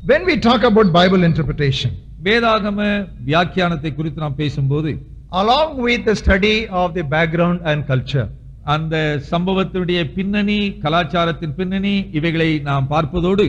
When we talk about Bible interpretation, வேதாகம வியாக்கியானத்தை குறித்து நாம் பேசும்போது along with the study of the background and culture, அந்த சம்பவத்துடைய பின்னணி கலாச்சாரத்தின் பின்னணி இவைகளை நாம் பார்ப்பதோடு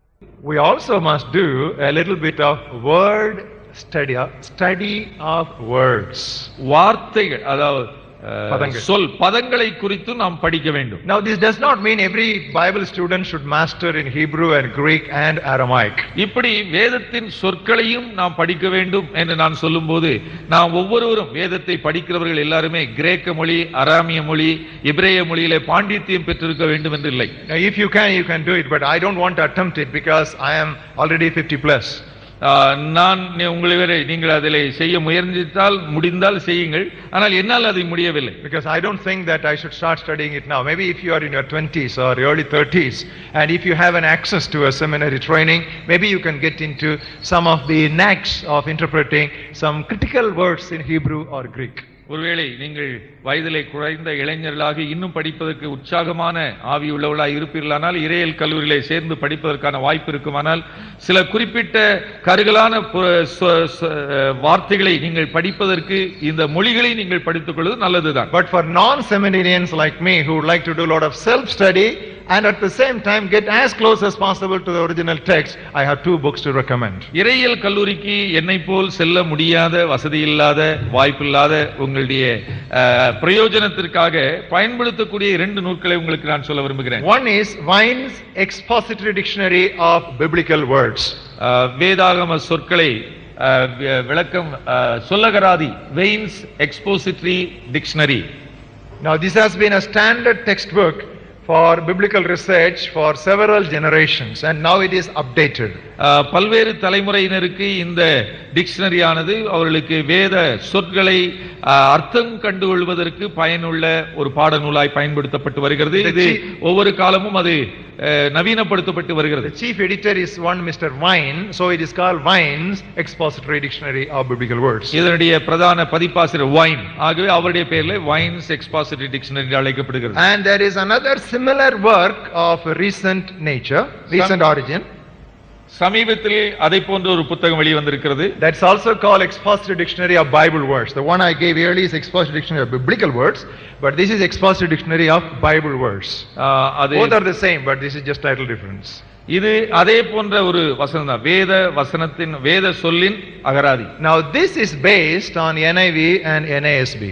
We also must do a little bit of word study, study of words. வார்த்தைகள் அதாவது அஹ், பதங்கள். சொல் பதங்களை குறித்து நாம் படிக்க வேண்டும் Now, this does not mean every Bible student should master in Hebrew and Greek and Aramaic. இப்படி வேதத்தின் சொற்களையும் நாம் படிக்க வேண்டும் என்று நான் சொல்லும்போது நாம் ஒவ்வொருவரும் வேதத்தை படிக்கிறவர்கள் எல்லாருமே கிரேக்க மொழி அராமிய மொழி இப்ரேய மொழியிலே பாண்டித்யம் பெற்றிருக்க வேண்டும் என்று இல்லை Now, if you can, you can do it, but I don't want to attempt it because I am already 50 plus. ஆஹ், நான் நீ- உங்களை வரை நீங்கள் அதில் செய்ய முயற்சித்தால் முடிந்தால் செய்யுங்கள் ஆனால் என்னால் அதை முடியவில்லை Because I don't think that I should start studying it now. Maybe if you are in your 20s or early 30s, and if you have an access to a seminary training, maybe you can get into some of the knacks of interpreting some critical words in Hebrew or Greek. ஒருவேளை நீங்கள் வயதிலே குறைந்த இளைஞர்களாக இன்னும் படிப்பதற்கு உற்சாகமான ஆவி உள்ளவர்களாக இருப்பீர்களானால் இறையல் கல்லூரியிலே சேர்ந்து படிப்பதற்கான வாய்ப்பு இருக்குமானால் சில குறிப்பிட்ட கருகலான பு- சொ- சொ- வார்த்தைகளை நீங்கள் படிப்பதற்கு இந்த மொழிகளை நீங்கள் படித்துக் கொள்வது நல்லதுதான் But for non-seminarians like me who would like to do a lot of self-study and at the same time get as close as possible to the original text, I have two books to recommend. இறையியல் கல்லூரிக்கு என்னை போல் செல்ல முடியாத வசதி இல்லாத வாய்ப்பில்லாத உங்களுடைய அஹ், பிரயோஜனத்திற்காக பயன்படுத்தக்கூடிய இரண்டு நூல்களை உங்களுக்கு நான் சொல்ல விரும்புகிறேன் One is Vine's Expository Dictionary of Biblical Words. அஹ், வேதாகம சொற்களை அஹ், வி- விளக்கம் அஹ், சொல்லகராதி Vine's expository dictionary Now, this has been a standard textbook for biblical research for several generations, and now it is updated. அஹ், பல்வேறு தலைமுறையினருக்கு இந்த டிக்ஷனரியானது அவர்களுக்கு வேத சொற்களை அஹ், அர்த்தம் கண்டுகொள்வதற்கு பயனுள்ள ஒரு பாடநூலாய் பயன்படுத்தப்பட்டு வருகிறது இது ஒவ்வொரு காலமும் அது அஹ், நவீனப்படுத்தப்பட்டு The வருகிறது chief editor is one Mr. Vine, so it is called Vine's Expository Dictionary of Biblical Words. இதனுடைய பிரதான பதிப்பாசிரியர் வைன் ஆகவே அவருடைய பெயர்ல வைன்ஸ் எக்ஸ்பாசிட்டரி டிக்ஷனரி என்று அழைக்கப்படுகிறது And there is another similar work of recent nature, recent origin, சமீபத்திலே அதை போன்ற ஒரு புத்தகம் வெளிவந்திருக்கிறது that's also called Expository Dictionary of Bible Words. The one I gave earlier is Expository Dictionary of Biblical Words, but this is Expository Dictionary of Bible Words. ஆஹ், அது Both are the same, but this is just title difference. இது அதே போன்ற ஒரு வசனம் தான் வேத வசனத்தின் வேத சொல்லின் அகராதி Now, this is based on NIV and NASB.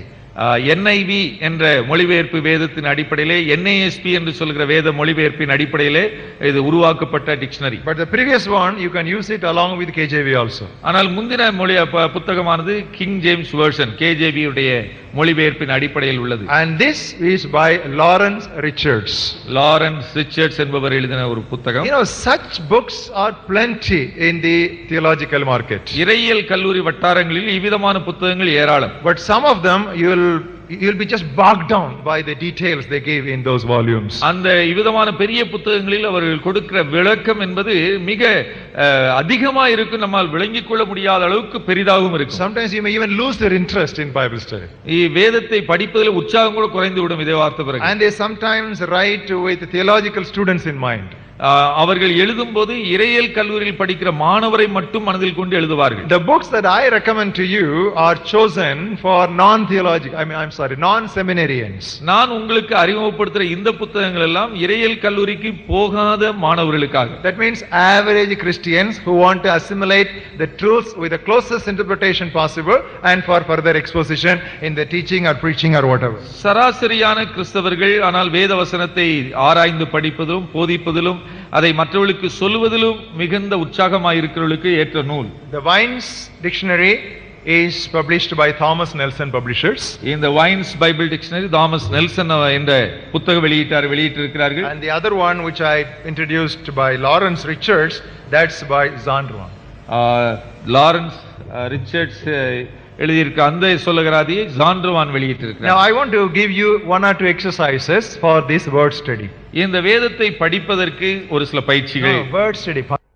NIV என்ற மொழிபெயர்ப்பு வேதத்தின் அடிப்படையிலே என்ஐஎஸ்பி என்று சொல்கிற வேத மொழிபெயர்ப்பின் அடிப்படையிலே இது உருவாக்கப்பட்ட dictionary But the previous one, you can use it along with KJV also. ஆனால் முந்தின மொழி ப- புத்தகமானது கிங் ஜேம்ஸ் வெர்ஷன் கேஜேபி உடைய மொழிபெயர்ப்பின் அடிப்படையில் உள்ளது And this is by Lawrence Richards. Lawrence Richards என்பவர் எழுதின ஒரு புத்தகம் You know, such books are plenty in the theological market. இறையியல் கல்லூரி வட்டாரங்களில் இவ்விதமான புத்தகங்கள் ஏராளம் But some of them, you'll you'll be just bogged down by the details they give in those volumes. அந்த இவ்விதமான பெரிய புத்தகங்களில் அவர்கள் கொடுக்கிற விளக்கம் என்பது மிக அஹ், அதிகமா இருக்கும் நம்மால் விளங்கிக் கொள்ள முடியாத அளவுக்கு பெரிதாகவும் இருக்கும் Sometimes you may even lose their interest in Bible study. இ- வேதத்தை படிப்பதில் உற்சாகம் கூட குறைந்து விடும் இதை வார்த்த பிறகு And they sometimes write with theological students in mind. அஹ், அவர்கள் எழுதும்போது இறையியல் கல்லூரியில் படிக்கிற மாணவரை மட்டும் மனதில் கொண்டு எழுதுவார்கள் The books that I recommend to you are chosen for non-theological, I mean, I'm sorry, non-seminarians. நான் உங்களுக்கு அறிமுகப்படுத்துற இந்த புத்தகங்கள் எல்லாம் இறையியல் கல்லூரிக்கு போகாத மாணவர்களுக்காக That means average Christians who want to assimilate the truths with the closest interpretation possible and for further exposition in the teaching or preaching or whatever. சராசரியான கிறிஸ்தவர்கள் ஆனால் வேத வசனத்தை ஆராய்ந்து படிப்பதிலும் போதிப்பதிலும் அதை மற்றவர்களுக்கு சொல்லுவதிலும் மிகுந்த உற்சாகமாயிருக்கிறவர்களுக்கு ஏற்ற நூல் The Vine's Dictionary is published by Thomas Nelson Publishers. இந்த Vine's Bible dictionary Thomas Nelson என்ற புத்தக வெளியிட்டார் வெளியிட்டிருக்கிறார்கள் And the other one which I introduced by Lawrence Richards, that's by Zandron. ஆஹ், லாரன்ஸ் ஆஹ், ரிச்சர்ட்ஸ் ஆஹ், எழுதியிருக்க அந்த சொல்லுகிறாதியை ஜான்ருவான் Now வெளியிட்டிருக்கிறார் I want to give you one or two exercises for this word study. இந்த வேதத்தை படிப்பதற்கு ஒரு சில பயிற்சிகள் No, word study.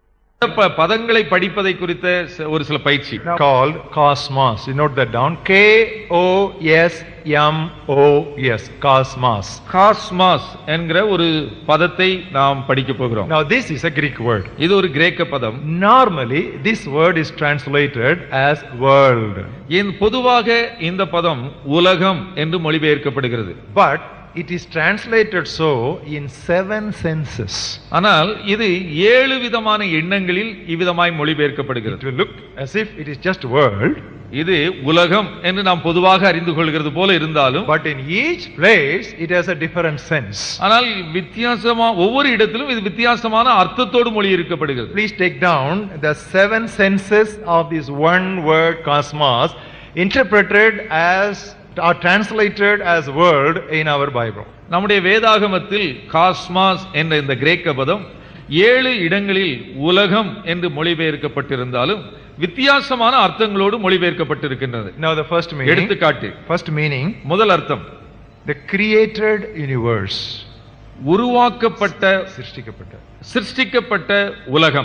ப- பதங்களை படிப்பதை குறித்த ச- ஒரு சில பயிற்சி called cosmos. You note that down. K O S M O S. Cosmos. Cosmos என்கிற ஒரு பதத்தை நாம் படிக்க போகிறோம் Now this is a Greek word. இது ஒரு கிரேக்க பதம் Normally this word is translated as world. இந்த பொதுவாக இந்த பதம் உலகம் என்று மொழிபெயர்க்கப்படுகிறது But it is translated so in seven senses. ஆனால் இது ஏழு விதமான எண்ணங்களில் இவ்விதமாய் It மொழிபெயர்க்கப்படுகிறது will look as if it is just world, இது உலகம் என்று நாம் பொதுவாக அறிந்து கொள்கிறது போல இருந்தாலும் but in each place it has a different sense. ஆனால் வித்தியாசமா ஒவ்வொரு இடத்திலும் இது வித்தியாசமான அர்த்தத்தோடு மொழியிருக்கப்படுகிறது Please take down the seven senses of this one word cosmos interpreted as or translated as word in our Bible. நம்முடைய வேதாகமத்தில் காஸ்மாஸ் என்ற இந்த கிரேக்க பதம் ஏழு இடங்களில் உலகம் என்று மொழிபெயர்க்கப்பட்டிருந்தாலும் வித்தியாசமான அர்த்தங்களோடு மொழிபெயர்க்கப்பட்டிருக்கின்றது Now the first meaning, எடுத்துக்காட்டு first meaning, முதல் அர்த்தம் the created universe. உருவாக்கப்பட்ட சிருஷ்டிக்கப்பட்ட. சிருஷ்டிக்கப்பட்ட உலகம்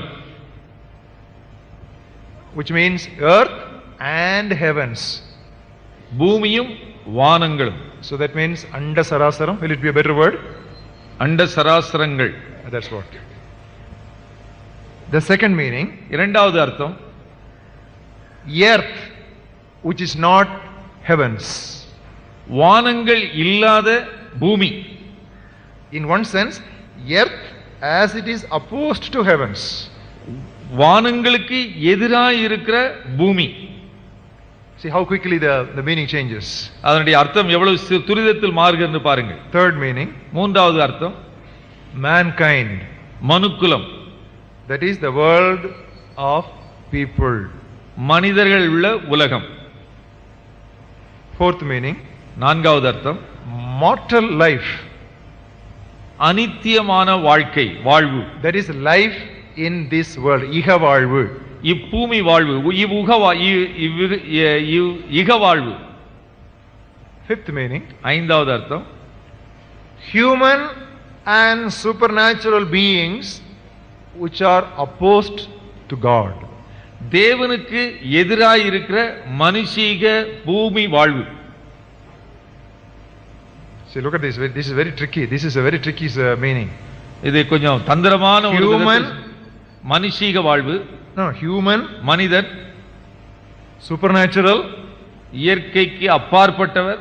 Which means earth and heavens. பூமியும் வானங்களும் So that means anda sarasaram. Will it be a better word? அண்ட சராசரங்கள் That's what. The second meaning, இரண்டாவது அர்த்தம் earth, which is not heavens. வானங்கள் இல்லாத பூமி In one sense, earth as it is opposed to heavens. வானங்களுக்கு எதிராய் இருக்கிற பூமி See how quickly the, the meaning changes. அதனுடைய அர்த்தம் எவ்வளவு சி- துரிதத்தில் மாறுகிறது பாருங்கள் Third meaning, மூன்றாவது அர்த்தம் mankind. மனுக்குலம் That is the world of people. மனிதர்கள் உள்ள உலகம் Fourth meaning, நான்காவது அர்த்தம் mortal life. அனித்தியமான வாழ்க்கை வாழ்வு That is life in this world. Iha வாழ்வு. இப்பூமி வாழ்வு உ- இவ்வுக வா- இ- இவ்விகு- இ- இவ்- இக வாழ்வு Fifth meaning, ஐந்தாவது அர்த்தம் human and supernatural beings which are opposed to God. தேவனுக்கு எதிராய் இருக்கிற மனுஷீக பூமி வாழ்வு See, look at this. This is very tricky. This is a very tricky uh, meaning. இது கொஞ்சம் தந்திரமான ஒரு Human. விதத்தில் மனுஷீக வாழ்வு No, human, மனிதன் supernatural, இயற்கைக்கு அப்பாற்பட்டவர்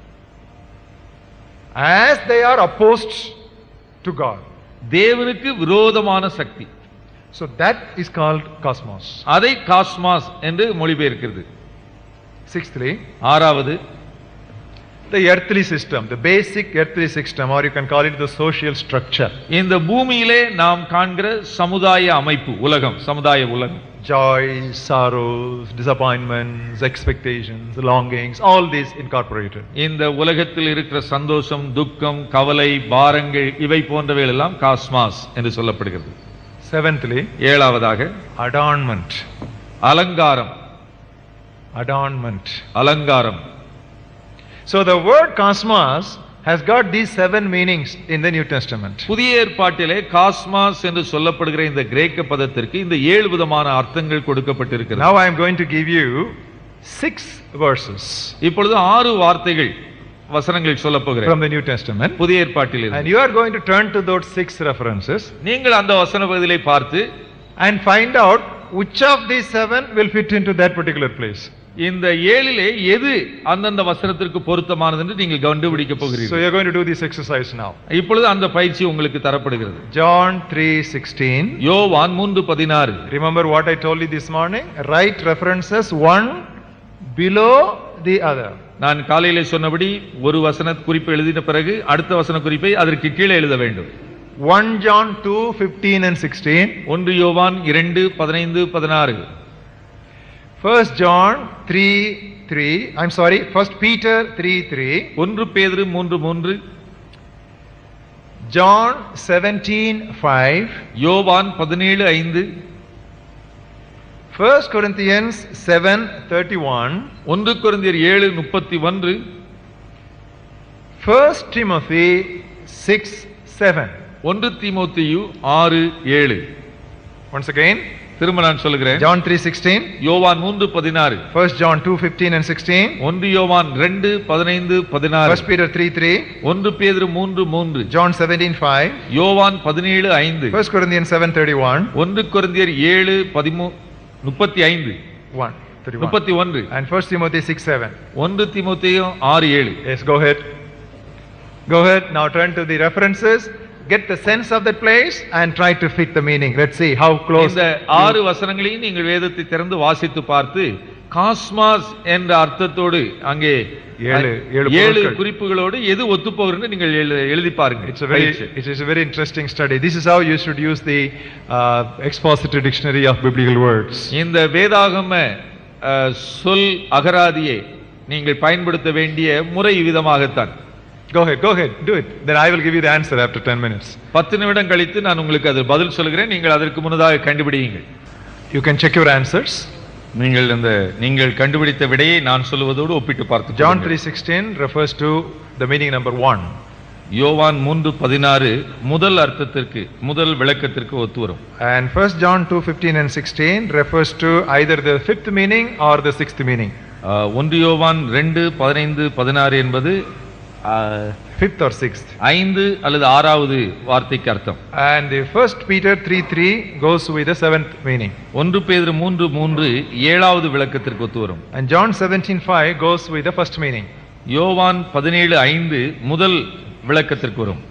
as they are opposed to God. தேவனுக்கு விரோதமான சக்தி So that is called cosmos. அதை காஸ்மாஸ் என்று மொழிபெயர்க்கிறது Sixthly, ஆறாவது the earthly system, the basic earthly system, or you can call it the social structure. இந்த பூமியிலே நாம் காண்கிற சமுதாய அமைப்பு உலகம் சமுதாய உலகம் Joys, sorrows, disappointments, expectations, longings, all these incorporated. இந்த உலகத்தில் இருக்கிற சந்தோஷம் துக்கம் கவலை பாரங்கள் இவை போன்றவைகள் எல்லாம் காஸ்மாஸ் என்று சொல்லப்படுகிறது Seventhly, ஏழாவதாக adornment. அலங்காரம் Adornment. அலங்காரம் So the word cosmos has got these seven meanings in the New Testament. புதிய ஏற்பாட்டிலே காஸ்மாஸ் என்று சொல்லப்படுகிற இந்த கிரேக்க பதத்திற்கு இந்த ஏழு விதமான அர்த்தங்கள் கொடுக்கப்பட்டிருக்கிறது Now I am going to give you six verses இப்பொழுது ஆறு வார்த்தைகள் வசனங்கள் சொல்லப் போகிறேன் from the New Testament. புதிய ஏற்பாட்டில் And இருந்து you are going to turn to those six references நீங்கள் அந்த வசன பகுதியை பார்த்து and find out which of these seven will fit into that particular place. இந்த ஏழிலே எது அந்தந்த வசனத்திற்கு பொருத்தமானது என்று நீங்கள் கண்டுபிடிக்க So போகிறீர்கள் you are going to do this exercise now. இப்பொழுது அந்த பயிற்சி உங்களுக்கு தரப்படுகிறது John 3:16. யோவான் மூன்று பதினாறு Remember what I told you this morning? Write references one below the other. நான் காலையிலே சொன்னபடி ஒரு வசன குறிப்பு எழுதின பிறகு அடுத்த வசன குறிப்பை அதற்கு கீழே எழுத வேண்டும் 1 John 2:15 and 16. ஒன்று யோவான் இரண்டு பதினைந்து பதினாறு First John 3 3. I'm sorry, First Peter 3 3. ஒன்று பேதுரு மூன்று மூன்று John 17 5. யோவான் பதினேழு ஐந்து First Corinthians 7 31. ஒன்று குருந்தியர் ஏழு முப்பத்தி ஒன்று First Timothy 6 7. ஒன்று தீமோத்தேயு ஆறு ஏழு Once again, திரும்ப நான் சொல்லுகிறேன் John 3:16, யோவான் மூன்று பதினாறு 1 John 2:15 and 16, ஒன்று யோவான் ரெண்டு பதினைந்து பதினாறு 1 Peter 3:3, ஒன்று பேதுரு மூன்று மூன்று John 17:5, யோவான் பதினேழு ஐந்து 1 Corinthians 7:31, ஒன்று கொரிந்தியர் ஏழு பதிமூ முப்பத்தி ஐந்து 1, 31, முப்பத்தி ஒன்று and 1 Timothy 6:7. ஒன்று திமுத்தையும் ஆறு ஏழு Yes, go ahead. Go ahead. Now turn to the references. Get the sense of that place and try to fit the meaning. Let's see how close. இந்த ஆறு வசனங்களையும் நீங்கள் வேதத்தை திறந்து வாசித்து பார்த்து காஸ்மாஸ் என்ற அர்த்தத்தோடு அங்கே ஏழு- ஏழு ஏழு பொருட்கள். குறிப்புகளோடு எது ஒத்து போகுதுன்னு நீங்கள் எழு- எழுதி பாருங்க It's a very, பயிற்சி. it is a very interesting study. This is how you should use the uh, expository dictionary of biblical words. இந்த வேதாகம அஹ், சொல் அகராதியை நீங்கள் பயன்படுத்த வேண்டிய முறை விதமாகத்தான் Go ahead, go ahead, do it. Then I will give you the answer after 10 minutes. பத்து நிமிடம் கழித்து நான் உங்களுக்கு அது பதில் சொல்கிறேன் நீங்கள் அதற்கு முன்னதாக கண்டுபிடியுங்கள் You can check your answers. நீங்கள் இந்த நீங்கள் கண்டுபிடித்த விடையை நான் சொல்லுவதோடு ஒப்பிட்டு பார்த்து John பாருங்கள். 3:16 refers to the meaning number 1. யோவான் மூன்று பதினாறு முதல் அர்த்தத்திற்கு முதல் விளக்கத்திற்கு ஒத்து வரும் And 1 John 2:15 and 16 refers to either the fifth meaning or the sixth meaning. ஆஹ், ஒன்று யோவான் ரெண்டு பதினைந்து பதினாறு என்பது ஆஹ், Fifth or sixth. ஐந்து அல்லது ஆறாவது வார்த்தைக்கு அர்த்தம் And the first Peter 3:3 goes with the seventh meaning. ஒன்று பேதுரு மூன்று மூன்று ஏழாவது விளக்கத்திற்கு ஒத்து வரும் And John 17:5 goes with the first meaning. யோவான் பதினேழு ஐந்து முதல் விளக்கத்திற்கு வரும்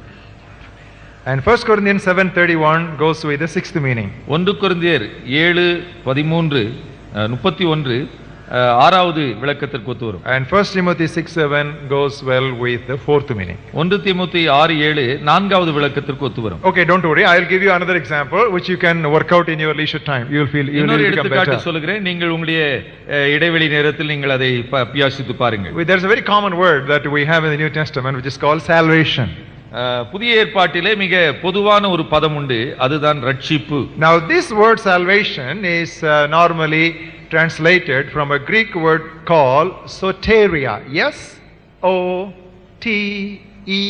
And 1 Corinthians 7:31 goes with the sixth meaning. ஒன்று கொரிந்தியர் ஏழு பதிமூன்று அஹ், முப்பத்தி ஒன்று அஹ், ஆறாவது விளக்கத்திற்கு ஒத்து வரும் And 1 Timothy 6:7 goes well with the fourth meaning. ஒன்று தீமுத்தி ஆறு ஏழு நான்காவது விளக்கத்திற்கு ஒத்து வரும் Okay, don't worry. I'll give you another example which you can work out in your leisure time. You'll feel you இன்னொரு will become எடுத்துக்காட்டு better. சொல்லுகிறேன் நீங்கள் உங்களுடைய அஹ், இடைவெளி நேரத்தில் நீங்கள் அதை ப- அபியாசித்து பாருங்கள் Well, There's a very common word that we have in the New Testament which is called salvation. அஹ், புதிய ஏற்பாட்டிலே மிக பொதுவான ஒரு பதம் உண்டு அதுதான் ரட்சிப்பு Now, this word salvation is uh, normally translated from a Greek word called soteria. Yes? O T E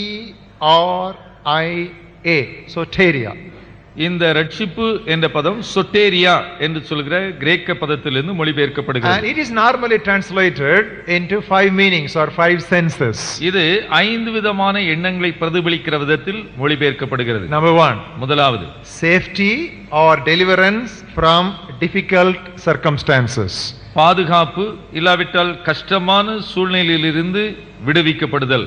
R I A. Soteria. இந்த ரட்சிப்பு என்ற பதம் சொட்டேரியா என்று சொல்கிற கிரேக்க பதத்திலிருந்து And மொழிபெயர்க்கப்படுகிறது it is normally translated into five meanings or five senses. இது ஐந்து விதமான எண்ணங்களை பிரதிபலிக்கிற விதத்தில் மொழிபெயர்க்கப்படுகிறது Number one, முதலாவது safety or deliverance from difficult circumstances. பாதுகாப்பு இல்லாவிட்டால் கஷ்டமான சூழ்நிலையிலிருந்து விடுவிக்கப்படுதல்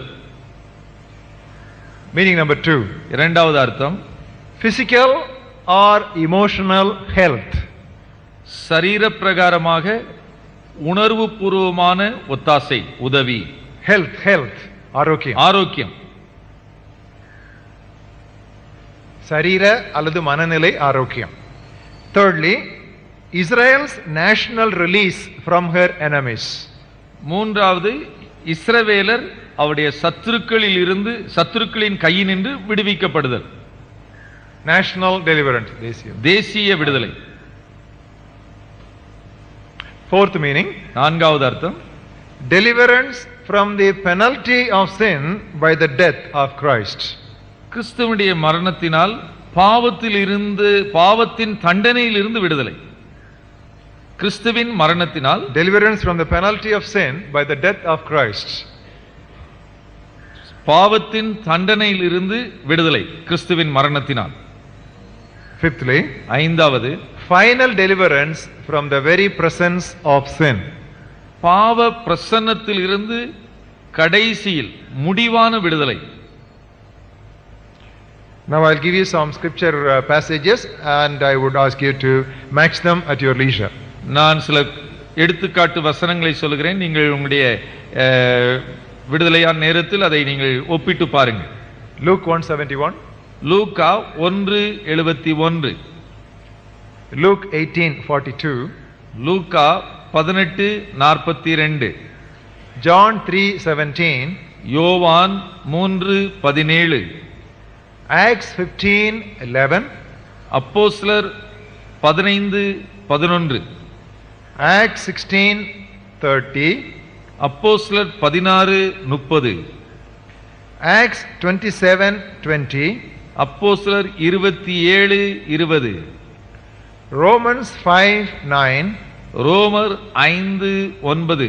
Meaning number two, இரண்டாவது அர்த்தம் physical or emotional health. சரீர பிரகாரமாக உணர்வு பூர்வமான ஒத்தாசை உதவி Health, health, ஆரோக்கியம் ஆரோக்கியம் சரீர அல்லது மனநிலை ஆரோக்கியம் thirdly Israel's national release from her enemies மூன்றாவது இஸ்ரவேலர் அவருடைய சத்துருக்களில் இருந்து சத்துருக்களின் கையினின்று விடுவிக்கப்படுதல் நேஷனல் டெலிவரன்ஸ் தேசியம் தேசிய விடுதலை fourth meaning நான்காவது அர்த்தம் deliverance from the penalty of sin by the death of Christ கிறிஸ்துவனுடைய மரணத்தினால் பாவத்தில் இருந்து பாவத்தின் தண்டனையில் இருந்து விடுதலை கிறிஸ்துவின் மரணத்தினால் deliverance from the penalty of sin by the death of Christ பாவத்தின் தண்டனையில் இருந்து விடுதலை கிறிஸ்துவின் மரணத்தினால் fifthly ஐந்தாவது final deliverance from the very presence of sin பாவ பிரசன்னத்தில் இருந்து கடைசியில் முடிவான விடுதலை Now I'll give you some scripture uh, passages and I would ask you to match them at your leisure. நான் சில எடுத்துக்காட்டு வசனங்களை சொல்கிறேன் நீங்கள் உங்களுடைய அஹ், விடுதலையான நேரத்தில் அதை நீங்கள் ஒப்பிட்டு பாருங்கள் Luke 171, லூக்கா ஒன்று எழுபத்தி ஒன்று Luke 1842, லூக்கா பதினெட்டு நாற்பத்தி ரெண்டு John 3:17, யோவான் மூன்று பதினேழு Acts 15:11, அப்போஸ்லர் பதினைந்து பதினொன்று Acts 16:30, அப்போஸ்லர் பதினாறு முப்பது Acts 27:20, அப்போஸ்லர் இருபத்தி ஏழு இருபது Romans 5 9, ரோமர் ஐந்து ஒன்பது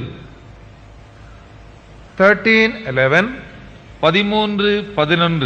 13 11, பதிமூன்று பதினொன்று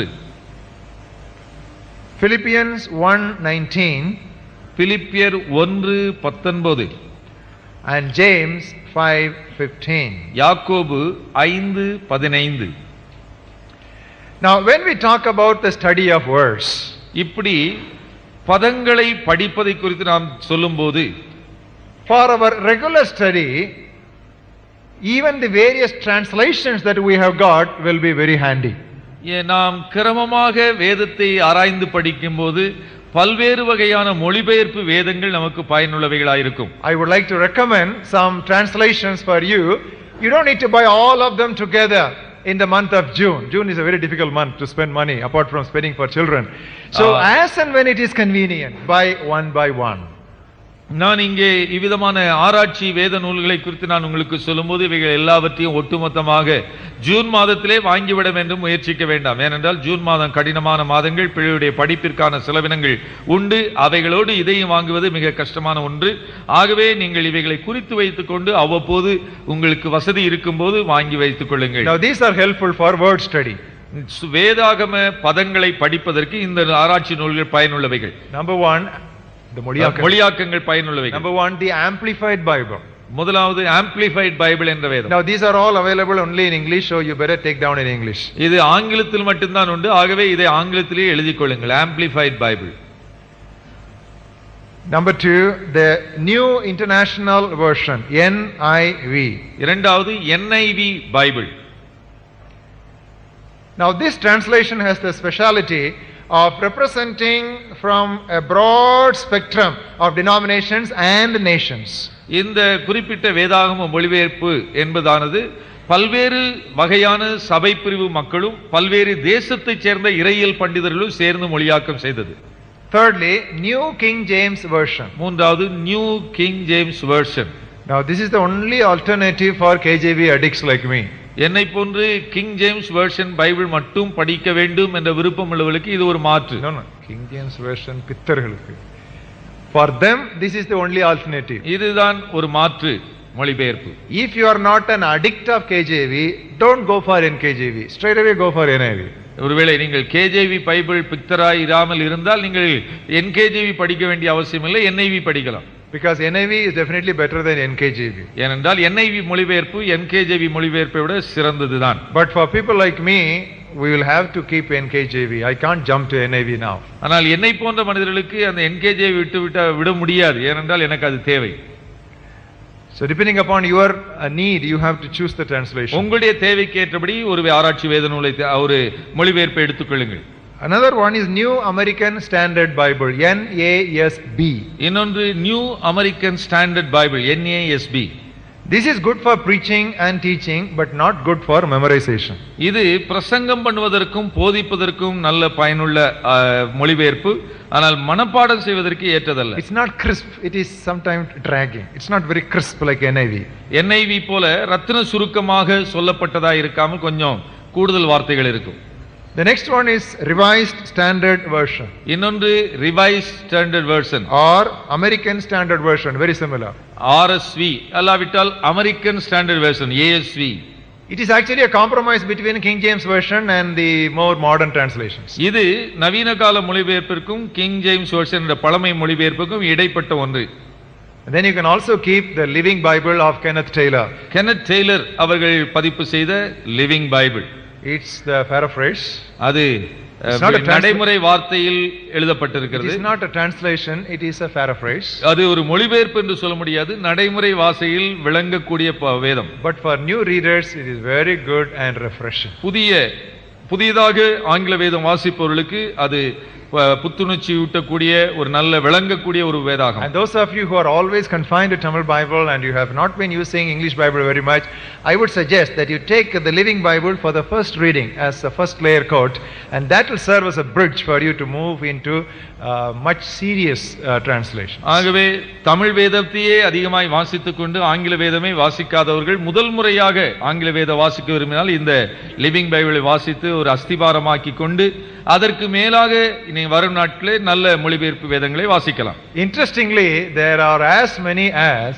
Philippians 1 19, பிலிப்பியர் ஒன்று பத்தொன்பது and James 5 15. யாக்கோபு ஐந்து பதினைந்து Now, when we talk about the study of words, இப்படி பதங்களை படிப்பதை குறித்து நாம் சொல்லும்போது for our regular study, even the various translations that we have got will be very handy. ஏ, நாம் கிரமமாக வேதத்தை ஆராய்ந்து படிக்கும்போது பல்வேறு வகையான மொழிபெயர்ப்பு வேதங்கள் நமக்கு பயனுள்ளவைகளாயிருக்கும் I would like to recommend some translations for you. You don't need to buy all of them together in the month of June. June is a very difficult month to spend money apart from spending for children. So, Ah. as and when it is convenient, buy one by one. நான் இங்கே இவ்விதமான ஆராய்ச்சி வேத நூல்களை குறித்து நான் உங்களுக்கு சொல்லும்போது இவைகள் எல்லாவற்றையும் ஒட்டுமொத்தமாக ஜூன் மாதத்திலே வாங்கிவிட வேண்டும் முயற்சிக்க வேண்டாம் ஏனென்றால் ஜூன் மாதம் கடினமான மாதங்கள் பிள்ளையுடைய படிப்பிற்கான செலவினங்கள் உண்டு அவைகளோடு இதையும் வாங்குவது மிக கஷ்டமான ஒன்று ஆகவே நீங்கள் இவைகளை குறித்து வைத்துக்கொண்டு அவ்வப்போது உங்களுக்கு வசதி இருக்கும்போது வாங்கி வைத்துக் கொள்ளுங்கள் Now, these are helpful for word study. சு- வேதாகம பதங்களை படிப்பதற்கு இந்த ஆராய்ச்சி நூல்கள் பயனுள்ளவைகள் Number one, the Modiakam. மொழியாக்கங்கள் பயனுள்ளவைகள் Number one, the Amplified Bible. முதலாவது ஆம்பிளிஃபைட் பைபிள் என்ற வேதம் Now, these are all available only in English, so you better take down in English. இது ஆங்கிலத்தில் மட்டும்தான் உண்டு ஆகவே இதை ஆங்கிலத்திலேயே எழுதிக் கொள்ளுங்கள் amplified Bible Number two, the New International Version, NIV. இரண்டாவது NIV Bible Now, this translation has the speciality of representing from a broad spectrum of denominations and nations. இந்த குறிப்பிட்ட வேதாகம மொழிபெயர்ப்பு என்பதானது பல்வேறு வகையான சபை பிரிவு மக்களும் பல்வேறு தேசத்தைச் சேர்ந்த இறையியல் பண்டிதர்களும் சேர்ந்து மொழியாக்கம் செய்தது Thirdly, New King James Version. மூன்றாவது new King James version Now, this is the only alternative for KJV addicts like me. என்னை போன்று கிங் ஜேம்ஸ் வெர்ஷன் பைபிள் மட்டும் படிக்க வேண்டும் என்ற விருப்பம் உள்ளவர்களுக்கு இது ஒரு மாற்று No, no, King James Version பித்தர்களுக்கு. For them, this is the only alternative. இதுதான் ஒரு மாற்று மொழிபெயர்ப்பு If you are not an addict of KJV, don't go for NKJV. Straight away go for NIV. ஒருவேளை நீங்கள் கேஜேவி பைபிள் பிக்தராய் இராமல் இருந்தால் நீங்கள் NKJV படிக்க வேண்டிய அவசியமில்லை என்ஐவி படிக்கலாம் Because NIV is definitely better than NKJV. ஏனென்றால் என்ஐவி மொழிபெயர்ப்பு என்கேஜேவி மொழிபெயர்ப்பை விட சிறந்ததுதான் But for people like me, we will have to keep NKJV. I can't jump to NIV now. ஆனால் என்னை போன்ற மனிதர்களுக்கு அந்த என்கேஜேவி விட்டு விட்ட விட முடியாது ஏனென்றால் எனக்கு அது தேவை So depending upon your uh, need, you have to choose the translation. உங்களுடைய தேவைக்கு ஏற்றபடி ஒரு ஆராய்ச்சி வேத நூலை தே- ஒரு மொழிபெயர்ப்பை எடுத்துக்கொள்ளுங்கள் Another one is New American Standard Bible, NASB. இன்னொன்று new American standard Bible NASB This is good for preaching and teaching, but not good for memorization. இது பிரசங்கம் பண்ணுவதற்கும் போதிப்பதற்கும் நல்ல பயனுள்ள அஹ், மொழிபெயர்ப்பு ஆனால் மனப்பாடம் செய்வதற்கு ஏற்றதல்ல It's not crisp, it is sometimes dragging. It's not very crisp like NIV. NIV போல ரத்தின சுருக்கமாக சொல்லப்பட்டதா இருக்காமல் கொஞ்சம் கூடுதல் வார்த்தைகள் இருக்கும் The next one is Revised Standard Version இன்னொன்று revised standard version or American Standard Version, very similar. RSV அல்லாவிட்டால் American standard version ASV It is actually a compromise between King James Version and the more modern translations. இது நவீன கால மொழிபெயர்ப்பிற்கும் king James version என்ற பழமை மொழிபெயர்ப்புக்கும் இடைப்பட்ட ஒன்று And then you can also keep the Living Bible of Kenneth Taylor. Kenneth Taylor அவர்கள் பதிப்பு செய்த living Bible It's the paraphrase. அது It's ah, not a transla- நடைமுறை வார்த்தையில் It எழுதப்பட்டிருக்கிறது is not a translation, it is a paraphrase. அது ஒரு மொழிபெயர்ப்பு என்று சொல்ல முடியாது நடைமுறை வாசையில் விளங்கக்கூடிய ப- வேதம் But for new readers, it is very good and refreshing. புதிய புதியதாக ஆங்கில வேதம் வாசிப்பவர்களுக்கு அது ப- புத்துணர்ச்சி ஊட்டக்கூடிய ஒரு நல்ல விளங்கக்கூடிய ஒரு வேதாகம் And those of you who are always confined to Tamil Bible and you have not been using English Bible very much, I would suggest that you take the Living Bible for the first reading as a first layer coat, and that will serve as a bridge for you to move into uh, much serious uh, translation. ஆகவே தமிழ் வேதத்தையே அதிகமாய் வாசித்துக் கொண்டு ஆங்கில வேதமே வாசிக்காதவர்கள் முதல் முறையாக ஆங்கில வேத வாசிக்க விரும்பினால் இந்த லிவிங் பைபிளை வாசித்து ஒரு அஸ்திபாரமாக்கி கொண்டு அதற்கு மேலாக இனி வரும் நாட்களே நல்ல மொழிபெயர்ப்பு வேதங்களை வாசிக்கலாம் Interestingly, there are as many as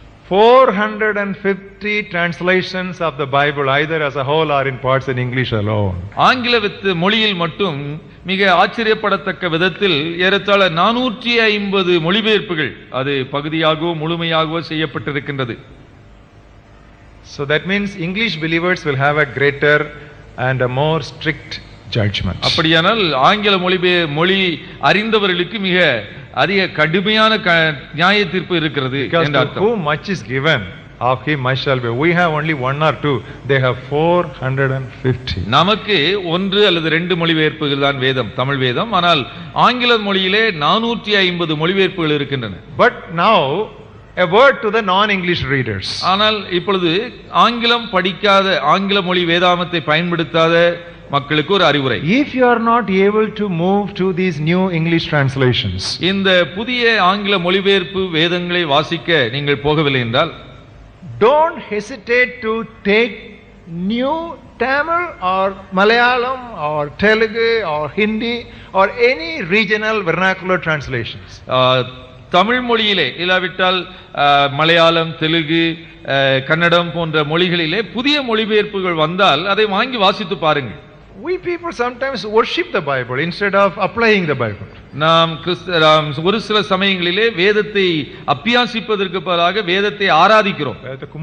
450 translations of the Bible, either as a whole or in parts in English alone. ஆங்கில வித்து மொழியில் மட்டும் மிக ஆச்சரியப்படத்தக்க விதத்தில் ஏறத்தாழ நானூற்றி ஐம்பது மொழிபெயர்ப்புகள் அது பகுதியாகவோ முழுமையாகவோ செய்யப்பட்டிருக்கின்றது So that means English believers will have a greater and a more strict judgment. அப்படியானால் ஆங்கில மொழி மொழி அறிந்தவர்களுக்கு மிக அதிக கடுமையான க- நியாய தீர்ப்பு இருக்கிறது Because என்ற to அர்த்தம் whom much is given, of him much shall be. We have only one or two. They have 450. நமக்கு ஒன்று அல்லது ரெண்டு மொழிபெயர்ப்புகள் தான் வேதம் தமிழ் வேதம் ஆனால் ஆங்கில மொழியிலே நானூற்றி ஐம்பது மொழிபெயர்ப்புகள் இருக்கின்றன But now, a word to the non-English readers. ஆனால் இப்பொழுது ஆங்கிலம் படிக்காத ஆங்கில மொழி வேதாமத்தை பயன்படுத்தாத மக்களுக்கு ஒரு அறிவுரை If you are not able to move to these new English translations, இந்த புதிய ஆங்கில மொழிபெயர்ப்பு வேதங்களை வாசிக்க நீங்கள் போகவில்லை என்றால் don't hesitate to take new Tamil or Malayalam or Telugu or Hindi or any regional vernacular translations. ஆ, தமிழ் மொழியிலே இல்லாவிட்டால் ஆ, மலையாளம் தெலுங்கு ஆ, கன்னடம் போன்ற மொழிகளிலே புதிய மொழிபெயர்ப்புகள் வந்தால் அதை வாங்கி வாசித்து பாருங்கள் We people sometimes worship the Bible instead of applying the Bible. நாம் கிறிஸ்த நாம் ஒரு சில சமயங்களிலே வேதத்தை அப்பியாசிப்பதற்கு பதிலாக வேதத்தை ஆராதிக்கிறோம்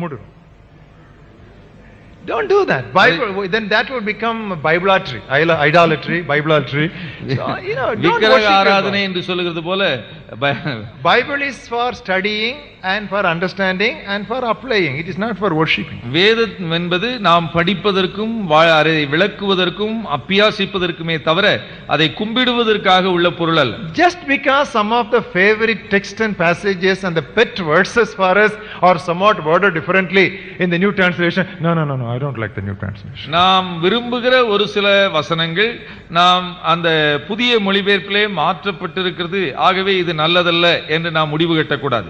Don't do that. Bible, then that will become Bibleatry, idol- idolatry, Bibleatry. So, you know, don't விக்கிரக worship your ஆராதனை God. என்று சொல்லுகிறது போல ப- Bible is for studying and for understanding and for applying. It is not for worshipping. வேதம் என்பது நாம் படிப்பதற்கும் வா- அதை விளக்குவதற்கும் அப்பியாசிப்பதற்குமே தவிர அதை கும்பிடுவதற்காக உள்ள பொருள் அல்ல Just because some of the favorite text and passages and the pet verses for us are somewhat worded differently in the New Translation. No, no, no, no, I don't like the New Translation. நாம் விரும்புகிற ஒரு சில வசனங்கள் நாம் அந்த புதிய மொழிபெயர்ப்பிலே மாற்றப்பட்டிருக்கிறது ஆகவே இது நல்லதல்ல என்று நாம் முடிவு கட்டக்கூடாது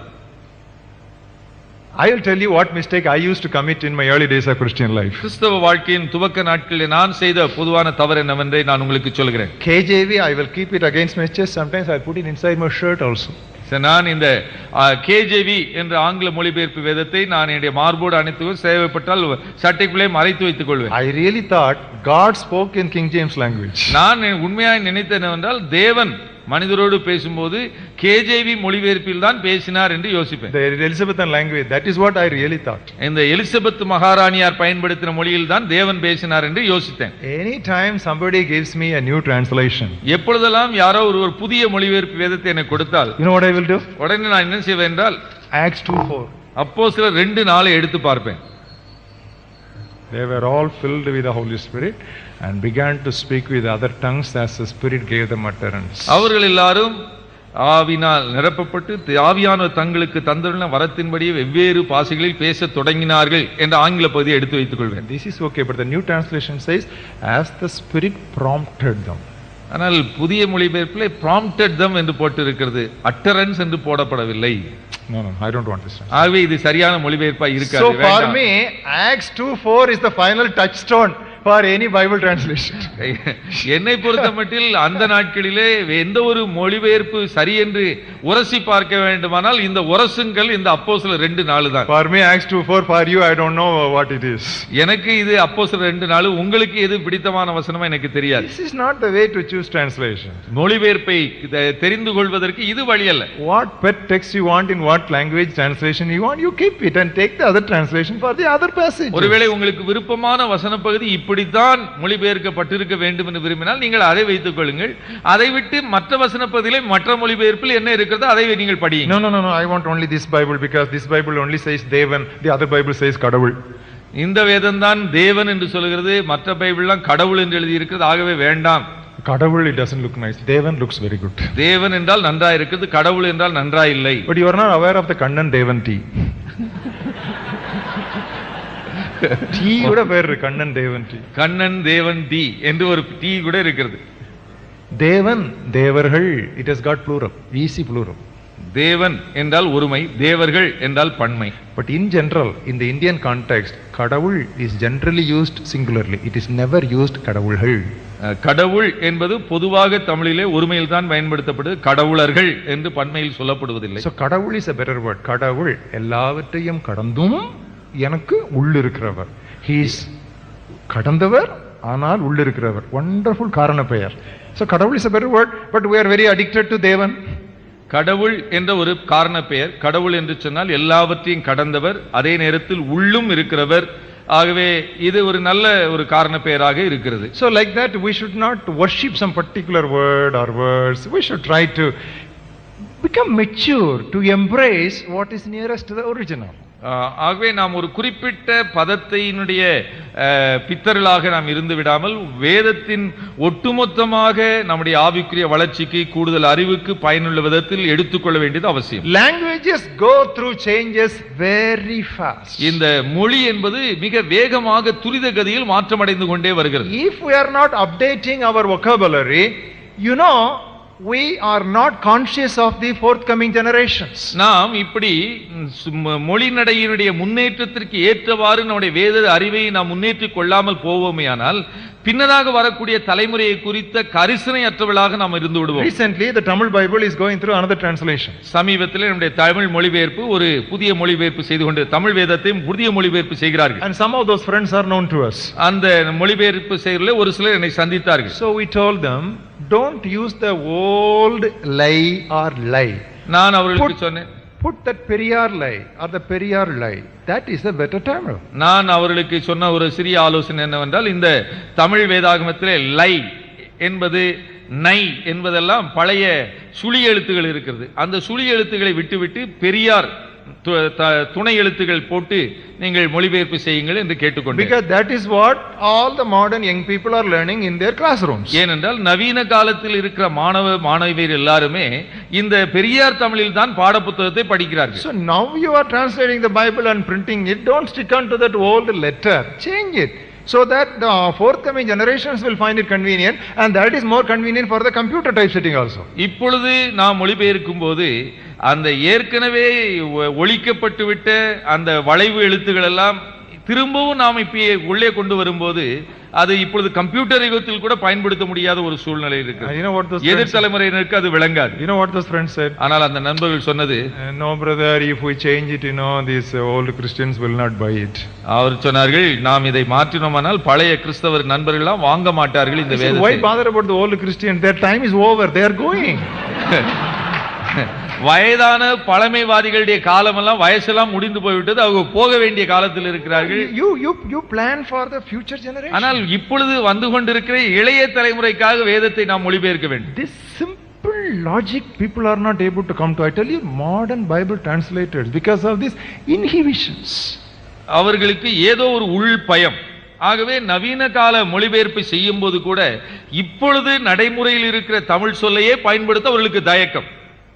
I will tell you what mistake I used to commit in my early days of Christian life. கிறிஸ்தவ வாழ்க்கையின் துவக்க நாட்களில் நான் செய்த பொதுவான தவறு என்னவென்றே நான் உங்களுக்கு சொல்கிறேன் KJV, I will keep it against my chest. Sometimes I put it inside my shirt also. சரி, நான் இந்த கேஜேவி என்ற ஆங்கில மொழிபெயர்ப்பு வேதத்தை நான் என்னுடைய மார்போடு அணைத்து தேவைப்பட்டால் சட்டைக்குள்ளே மறைத்து வைத்துக் கொள்வேன் I really thought God spoke in King James language. நான் உண்மையாய் நினைத்தேன் என்னவென்றால் தேவன் மனிதரோடு பேசும்போது கேஜேவி மொழிபெயர்ப்பில் தான் பேசினார் என்று யோசிப்பேன் The Elizabethan language, that is what I really thought. இந்த எலிசபெத் மகாராணியார் பயன்படுத்தின மொழியில் தான் தேவன் பேசினார் என்று யோசித்தேன் Anytime somebody gives me a new translation, எப்பொழுதெல்லாம் யாரோ ஒரு ஒரு புதிய மொழிபெயர்ப்பு வேதத்தை எனக்கு கொடுத்தால் you know what I will do? உடனே நான் என்ன செய்வேன் என்றால் Acts 2 4. அப்போ சில ரெண்டு நாளை எடுத்து பார்ப்பேன் They were all filled with the Holy Spirit and began to speak with other tongues as the Spirit gave them utterance. அவர்கள் எல்லாரும் ஆவினால் நிரப்பப்பட்டு தி- ஆவியான தங்களுக்கு தந்துள்ள வரத்தின்படியே வெவ்வேறு பாஷைகளில் பேசத் தொடங்கினார்கள் என்ற ஆங்கில பகுதியை எடுத்து வைத்துக் கொள்வேன் This is okay, but the New Translation says, as the Spirit prompted them. ஆனால் புதிய மொழிபெயர்ப்பில் ப்ராம்ப்டட் தம் என்று போட்டு இருக்கிறது அட்டரன்ஸ் என்று போடப்படவில்லை No, no, I don't want this. translation. ஆகவே இது சரியான மொழிபெயர்ப்பா So இருக்காது for வேண்டாம். me, Acts 2 4 is the final touchstone for any Bible translation. என்னை பொறுத்த மட்டில் அந்த நாட்களிலே எந்த ஒரு மொழிபெயர்ப்பு சரி என்று உரசி பார்க்க வேண்டுமானால் இந்த உரசுங்கள் இந்த அப்போ சில ரெண்டு நாள் தான் For me, Acts 2 4, for you, I don't know what it is. எனக்கு இது அப்போ சில ரெண்டு நாள் உங்களுக்கு எது பிடித்தமான வசனமா எனக்கு தெரியாது This is not the way to choose translation. மொழிபெயர்ப்பை தெ- தெரிந்து கொள்வதற்கு இது வழி அல்ல What pet text you want in what language translation you want, you keep it and take the other translation for the other passage. ஒருவேளை உங்களுக்கு விருப்பமான வசன பகுதி இப்படித்தான் மொழிபெயர்க்கப்பட்டிருக்க வேண்டும் என்று விரும்பினால் நீங்கள் அதை வைத்துக் கொள்ளுங்கள் அதை விட்டு மற்ற வசன பகுதியிலே மற்ற மொழிபெயர்ப்பில் என்ன இருக்கிறதோ அதை நீங்கள் படியுங்கள் No, no, no, no, I want only this Bible because this Bible only says Devan, the other Bible says Kadavul. இந்த வேதம் தான் தேவன் என்று சொல்கிறது மற்ற பைபிள்லாம் கடவுள் என்று எழுதி இருக்கிறது ஆகவே வேண்டாம் Kadavul, it doesn't look nice. Devan looks very good. தேவன் என்றால் நன்றா இருக்கிறது கடவுள் என்றால் நன்றா இல்லை But you are not aware of the Kannan Devan tea. Tea கூட பேர் இருக்கு கண்ணன் தேவன் டீ கண்ணன் தேவன் டீ என்று ஒரு டீ கூட இருக்கிறது தேவன் தேவர்கள் it has got plural easy plural தேவன் என்றால் ஒருமை தேவர்கள் என்றால் பன்மை but in general in the indian context கடவுள் is generally used singularly it is never used கடவுள்கள் அஹ், கடவுள் என்பது பொதுவாக தமிழிலே ஒருமையில் தான் பயன்படுத்தப்படுது கடவுளர்கள் என்று பன்மையில் சொல்லப்படுவதில்லை So கடவுள் is a better word. கடவுள் எல்லாவற்றையும் கடந்தும் எனக்கு உள்ளிருக்கிறவர். He is கடந்தவர் ஆனால் உள்ளிருக்கிறவர். Wonderful காரண பெயர். So கடவுள் is a better word, but we are very addicted to தேவன். கடவுள் என்ற ஒரு காரண பெயர் கடவுள் என்று சொன்னால் எல்லாவற்றையும் கடந்தவர் அதே நேரத்தில் உள்ளும் இருக்கிறவர் ஆகவே இது ஒரு நல்ல ஒரு காரண பெயராக இருக்கிறது So like that, we should not worship some particular word or words. We should try to become mature, to embrace what is nearest to the original. ஆஹ், ஆகவே நாம் ஒரு குறிப்பிட்ட பதத்தினுடைய ஆஹ், பித்தர்களாக நாம் இருந்து விடாமல் வேதத்தின் ஒட்டுமொத்தமாக நம்முடைய ஆவிக்குரிய வளர்ச்சிக்கு கூடுதல் அறிவுக்கு பயனுள்ள விதத்தில் எடுத்துக்கொள்ள வேண்டியது அவசியம் Languages go through changes very fast. இந்த மொழி என்பது மிக வேகமாக துரித கதியில் மாற்றமடைந்து கொண்டே வருகிறது If we are not updating our vocabulary, you know, we are not conscious of the forthcoming generations. நாம் இப்படி ம், சும்ம- மொழி நடையினுடைய முன்னேற்றத்திற்கு ஏற்றவாறு நம்முடைய வேத அறிவை நாம் முன்னேற்றிக் கொள்ளாமல் போவோமேயானால் பின்னதாக வரக்கூடிய தலைமுறையை குறித்த கரிசனை அற்றவளாக நாம் இருந்து விடுவோம் Recently, the Tamil Bible is going through another translation. சமீபத்தில் நம்முடைய தமிழ் மொழிபெயர்ப்பு ஒரு புதிய மொழிபெயர்ப்பு செய்து கொண்டு தமிழ் வேதத்தையும் புதிய மொழிபெயர்ப்பு செய்கிறார்கள் And some of those friends are known to us. அந்த மொழிபெயர்ப்பு செய்கிறதுல ஒரு சிலர் என்னை சந்தித்தார்கள் So we told them, don't use the old lie or lie. நான் அவர்களுக்கு Put- சொன்னேன் Put that Periyar lie or the Periyar lie. That is a better Tamil. நான் அவர்களுக்கு சொன்ன ஒரு சிறிய ஆலோசனை என்னவென்றால் இந்த தமிழ் வேதாகமத்திலே லை என்பது நை என்பதெல்லாம் பழைய சுழி எழுத்துகள் இருக்கிறது அந்த சுழி எழுத்துக்களை விட்டுவிட்டு பெரியார் து- த- துணை எழுத்துகள் போட்டு நீங்கள் மொழிபெயர்ப்பு செய்யுங்கள் என்று கேட்டுக்கொண்டேன் Because that is what all the modern young people are learning in their classrooms. ஏனென்றால் நவீன காலத்தில் இருக்கிற மாணவ மாணவியர் எல்லாருமே இந்த பெரியார் தமிழில் தான் பாடப்புத்தகத்தை படிக்கிறார்கள் So now you are translating the Bible and printing it. Don't stick on to that old letter. Change it. So that the forthcoming generations will find it convenient and that is more convenient for the computer typesetting also. இப்பொழுது நாம் மொழிபெயர்க்கும் போது அந்த ஏற்கனவே ஒ- ஒழிக்கப்பட்டுவிட்ட அந்த வளைவு எழுத்துக்கள் எல்லாம் திரும்பவும் நாம் இப்ப உள்ளே கொண்டு வரும்போது அது இப்பொழுது கம்ப்யூட்டர் யுகத்தில் கூட பயன்படுத்த முடியாத ஒரு சூழ்நிலை And இருக்கு you know what those எதிர் friends, தலைமுறையினருக்கு அது விளங்காது you know what those friends said? ஆனால் அந்த நண்பர்கள் சொன்னது Uh, no brother, if we change it, you know, these uh, old Christians will not buy it. அவர் சொன்னார்கள் நாம் இதை மாற்றினோமானால் பழைய கிறிஸ்தவர் நண்பர்கள்லாம் வாங்க மாட்டார்கள் இந்த I said, why வேதத்தை bother about the old Christians? Their time is over. They are going. வயதான பழமைவாதிகளுடைய காலமெல்லாம் வயசெல்லாம் முடிந்து போய்விட்டது அவங்க போக வேண்டிய காலத்தில் இருக்கிறார்கள் You, you, you plan for the future generation. ஆனால் இப்பொழுது வந்து கொண்டிருக்கிற இளைய தலைமுறைக்காக வேதத்தை நாம் மொழிபெயர்க்க வேண்டும் This simple logic people are not able to come to. I tell you, modern Bible translators, because of these inhibitions, அவர்களுக்கு ஏதோ ஒரு உள் பயம் ஆகவே நவீன கால மொழிபெயர்ப்பு செய்யும் போது கூட இப்பொழுது நடைமுறையில் இருக்கிற தமிழ் சொல்லையே பயன்படுத்த அவர்களுக்கு தயக்கம்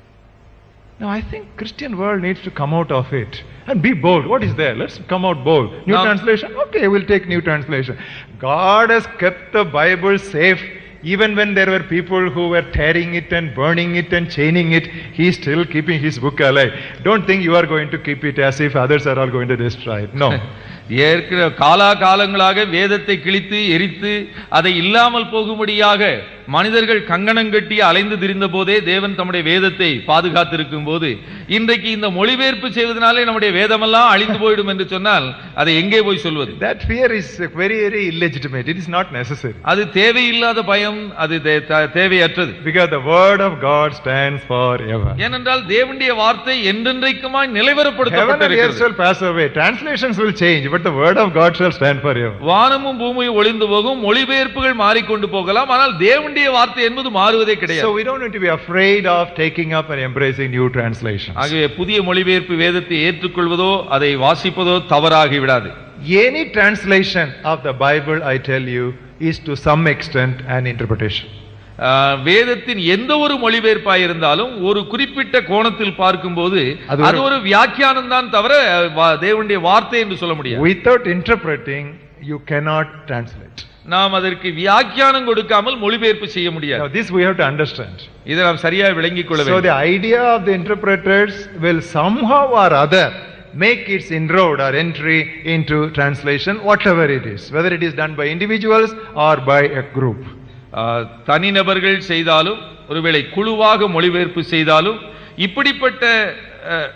now I think Christian world needs to come out of it and be bold. What is there? Let's come out bold. New Now- translation? Okay, we'll take new translation. God has kept the Bible safe. Even when there were people who were tearing it and burning it and chaining it, he is still keeping his book alive. Don't think you are going to keep it as if others are all going to destroy it. No. ஏற்கிற காலா காலங்களாக வேதத்தை கிழித்து எரித்து அதை இல்லாமல் போகும்படியாக மனிதர்கள் கங்கணம் கட்டி அலைந்து திரிந்த போதே தேவன் தம்முடைய வேதத்தை பாதுகாத்திருக்கும் போது இன்றைக்கு இந்த மொழிபெயர்ப்பு செய்வதனாலே நம்முடைய வேதமெல்லாம் அழிந்து போயிடும் என்று சொன்னால் அதை எங்கே போய் சொல்வது That fear is uh, very, very illegitimate. It is not necessary. அது தேவையில்லாத பயம் அது தே- த- தேவையற்றது Because the word of God stands forever. ஏனென்றால் தேவனுடைய வார்த்தை என்றென்றைக்குமாய் Heaven and earth நிலைவரப்படுத்தப்பட்டிருக்கிறது shall pass away. Translations will change, but the word of God shall stand forever. வானமும் பூமியும் ஒளிந்து போகும் மொழிபெயர்ப்புகள் மாறிக்கொண்டு போகலாம் ஆனால் தேவனுடைய வார்த்தை என்பது மாறுவதே So கிடையாது we don't need to be afraid of taking up and embracing new translations. ஆகவே புதிய மொழிபெயர்ப்பு வேதத்தை ஏற்றுக்கொள்வதோ அதை வாசிப்பதோ தவறாகி விடாது Any translation of the Bible, I tell you, is to some extent an interpretation. ஆஹ், வேதத்தின் எந்த ஒரு மொழிபெயர்ப்பாக இருந்தாலும் ஒரு குறிப்பிட்ட கோணத்தில் பார்க்கும்போது அது ஒரு- அது ஒரு வியாக்கியானம் தான் தவிர வா- தேவனுடைய வார்த்தை என்று சொல்ல முடியாது Without interpreting, you cannot translate. நாம் அதற்கு வியாக்கியானம் கொடுக்காமல் மொழிபெயர்ப்பு செய்ய முடியாது Now, this we have to understand. இதை நாம் சரியாக விளங்கிக் கொள்ள So வேண்டும் the idea of the interpreters will somehow or other make its inroad or entry into translation, whatever it is, whether it is done by individuals or by a group. ஆ, தனிநபர்கள் செய்தாலும் ஒருவேளை குழுவாக மொழிபெயர்ப்பு செய்தாலும் இப்படிப்பட்ட அஹ்,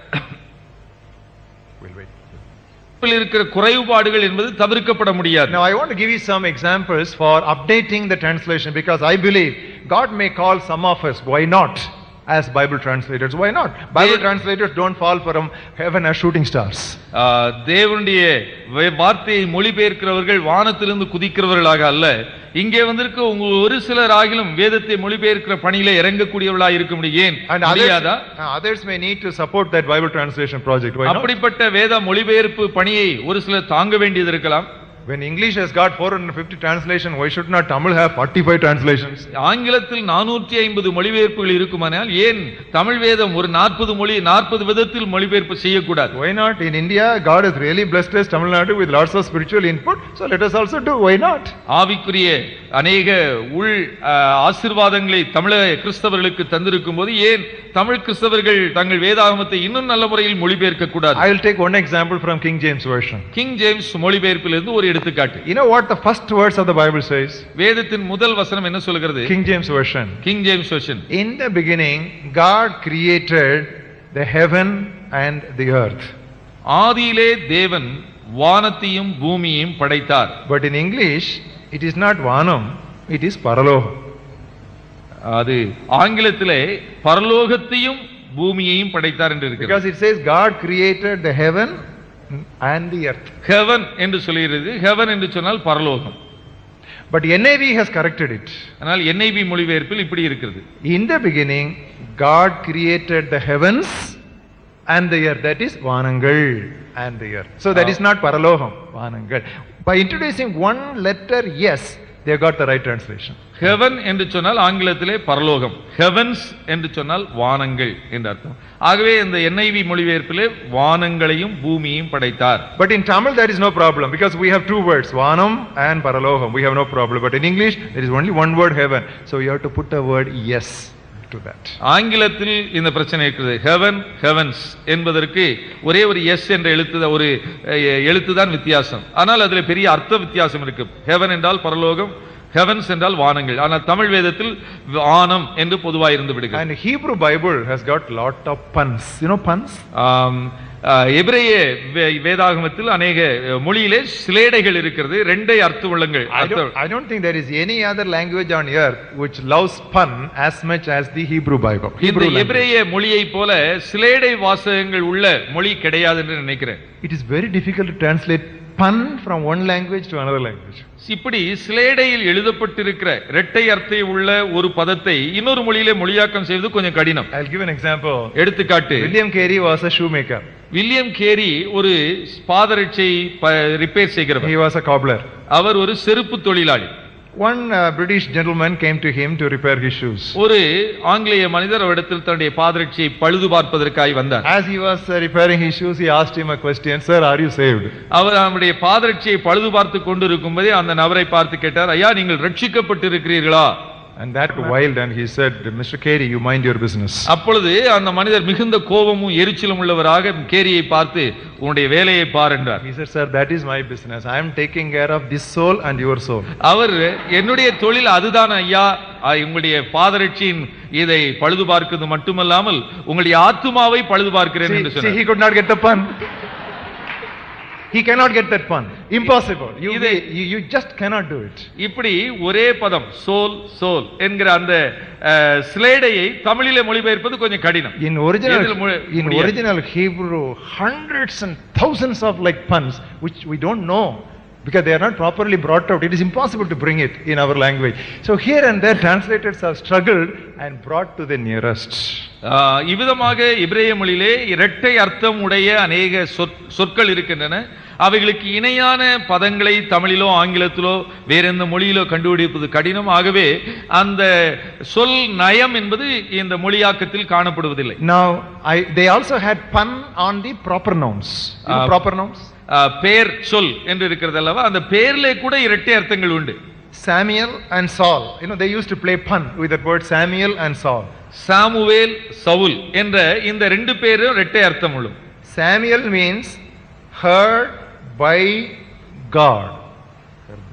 We'll wait. இதில் இருக்கிற குறைபாடுகள் என்பது தவிர்க்கப்பட முடியாது Now, I want to give you some examples for updating the translation because I believe God may call some of us, why not, as Bible translators? Why not? Bible They- translators don't fall from heaven as shooting stars. ஆ, தேவனுடைய வே- வார்த்தையை மொழிபெயர்க்கிறவர்கள் வானத்திலிருந்து குதிக்கிறவர்களாக அல்ல இங்கே வந்திருக்க உங்க ஒரு சிலர் ஆகிலும் வேதத்தை மொழிபெயர்க்கிற பணியில இறங்கக்கூடியவர்களாக இருக்க முடியும் ஏன் And others, முடியாதா uh, others may need to support that Bible translation project. Why not? அப்படிப்பட்ட வேத மொழிபெயர்ப்பு பணியை ஒரு சிலர் தாங்க வேண்டியது இருக்கலாம் When English has got 450 translation, why should not Tamil have 45 translations? ஆங்கிலத்தில் நானூற்றி ஐம்பது மொழிபெயர்ப்புகள் இருக்குமானால் ஏன் தமிழ் வேதம் ஒரு நாற்பது மொழி நாற்பது விதத்தில் மொழிபெயர்ப்பு செய்யக்கூடாது Why not? In India, God has really blessed us, Tamil Nadu, with lots of spiritual input. So let us also do. Why not? ஆவிக்குரிய அநேக உள் அஹ், ஆசீர்வாதங்களை தமிழக கிறிஸ்தவர்களுக்கு தந்திருக்கும் போது ஏன் தமிழ் கிறிஸ்தவர்கள் தங்கள் வேதாகமத்தை இன்னும் நல்ல முறையில் மொழிபெயர்க்க கூடாது I will take one example from King James Version. King James மொழிபெயர்ப்பிலிருந்து ஒரு எடுத்துக்காட்டு You know what the first verse of the Bible says? வேதத்தின் முதல் வசனம் என்ன சொல்கிறது King James Version. King James version In the beginning, God created the heaven and the earth. ஆதியிலே தேவன் வானத்தையும் பூமியையும் படைத்தார் But in English, it is not Vanam, it is Paraloha. அது ஆங்கிலத்திலே பரலோகத்தையும் பூமியையும் படைத்தார் என்று இருக்கிறது Because it says God created the heaven and the earth. Heaven என்று சொல்கிறது ஹெவன் என்று சொன்னால் பரலோகம் But NIV has corrected it. ஆனால் NIV மொழிபெயர்ப்பில் இப்படி இருக்கிறது In the beginning, God created the heavens and the earth. That is Vanangal and the earth. So that is not Paraloham, Vanangal. By introducing one letter yes, they got the right translation. Heaven என்று சொன்னால் ஆங்கிலத்திலே பரலோகம் heavens என்று சொன்னால் வானங்கள் என்று அர்த்தம் ஆகவே இந்த NIV மொழிபெயர்ப்பிலே வானங்களையும் பூமியையும் படைத்தார் But in Tamil, there is no problem because we have two words, Vanam and Paraloham. We have no problem. But in English, there is only one word, heaven. So you have to put a word yes to that. ஆங்கிலத்தில் இந்த பிரச்சனை இருக்கிறது heaven heavens என்பதற்கு ஒரே ஒரு S என்ற எழுத்து ஒரு எழுத்து தான் வித்தியாசம் ஆனால் அதில் பெரிய அர்த்த வித்தியாசம் இருக்கு ஹெவன் என்றால் பரலோகம் ஹெவன்ஸ் என்றால் வானங்கள் ஆனால் தமிழ் வேதத்தில் வானம் என்று பொதுவாக இருந்து விடுகிறது And Hebrew Bible has got lot of puns. You know puns? ஆம், ஆஹ், எபிரேய வே- வேதாகமத்தில் அநேக அஹ், மொழியிலே சிலேடைகள் இருக்கிறது ரெண்டை அர்த்த உள்ளங்கள் I don't, I don't think there is any other language on earth which loves pun as much as the Hebrew Bible. இந்த Hebrew language. எபிரேய மொழியைப் போல சிலேடை வாசகங்கள் உள்ள மொழி கிடையாது என்று நினைக்கிறேன் It is very difficult to translate pun from one language to another language. இப்படி சிலேடையில் எழுதப்பட்டிருக்கிற இரட்டை அர்த்தை உள்ள ஒரு பதத்தை இன்னொரு மொழியிலே மொழியாக்கம் செய்வது கொஞ்சம் கடினம் I'll give an example. எடுத்துக்காட்டு William Carey was a shoemaker. William Carey ஒரு பாதரட்சை ரிப்பேர் செய்கிறவர் He was a cobbler. அவர் ஒரு செருப்பு தொழிலாளி One uh, British gentleman came to him to repair his shoes. ஒரு ஆங்கிலேய மனிதர் அவரிடத்தில் தன்னுடைய பாதரட்சியை பழுது பார்ப்பதற்காய் வந்தார் As he was uh, repairing his shoes, he asked him a question, Sir, are you saved? அவர் அவருடைய பாதரட்சியை பழுது பார்த்து கொண்டிருக்கும்போதே அந்த நபரை பார்த்து கேட்டார் ஐயா நீங்கள் ரட்சிக்கப்பட்டிருக்கிறீர்களா And that wild, and he said, Mr. Carey, you mind your business. அப்பொழுது அந்த மனிதர் மிகுந்த கோபமும் எரிச்சலும் உள்ளவராக கேரியை பார்த்து உன்னுடைய வேலையை பார் என்றார் He said, Sir, that is my business. I am taking care of this soul and your soul. அவர் என்னுடைய தொழில் அதுதான் ஐயா அ, உங்களுடைய பாதரட்சியின் இதை பழுது பார்க்கிறது மட்டுமல்லாமல் உங்களுடைய ஆத்துமாவை பழுது பார்க்கிறேன் See, என்று see, சொன்னார் he could not get the pun. He cannot get that pun. Impossible. You, இதை- you, you just cannot do it. இப்படி ஒரே பதம் சோல் சோல் என்கிற அந்த அஹ், சிலேடையை தமிழிலே மொழிபெயர்ப்பது கொஞ்சம் கடினம் In original, எதில் மொழி- in முடியாது. original Hebrew, hundreds and thousands of like puns, which we don't know because they are not properly brought out. It is impossible to bring it in our language. So here and there, translators have struggled and brought to the nearest. ஆஹ், இவ்விதமாக இப்ரேய மொழியிலே இரட்டை அர்த்தம் உடைய அநேக சொற்- சொற்கள் இருக்கின்றன அவைகளுக்கு இணையான பதங்களை தமிழிலோ ஆங்கிலத்திலோ வேற எந்த மொழியிலோ கண்டுபிடிப்பது கடினம் ஆகவே அந்த சொல் நயம் என்பது இந்த மொழியாக்கத்தில் காணப்படுவதில்லை Now, I, they also had pun on the proper nouns. You know Uh, proper nouns? ஆஹ், பேர் சொல் என்று இருக்கிறது அல்லவா அந்த பேர்லே கூட இரட்டை அர்த்தங்கள் உண்டு Samuel and Saul. You know, they used to play pun with that word Samuel and Saul. Samuel Saul என்ற இந்த ரெண்டு பேரும் இரட்டை அர்த்தம் உள்ளது Samuel means heard by God.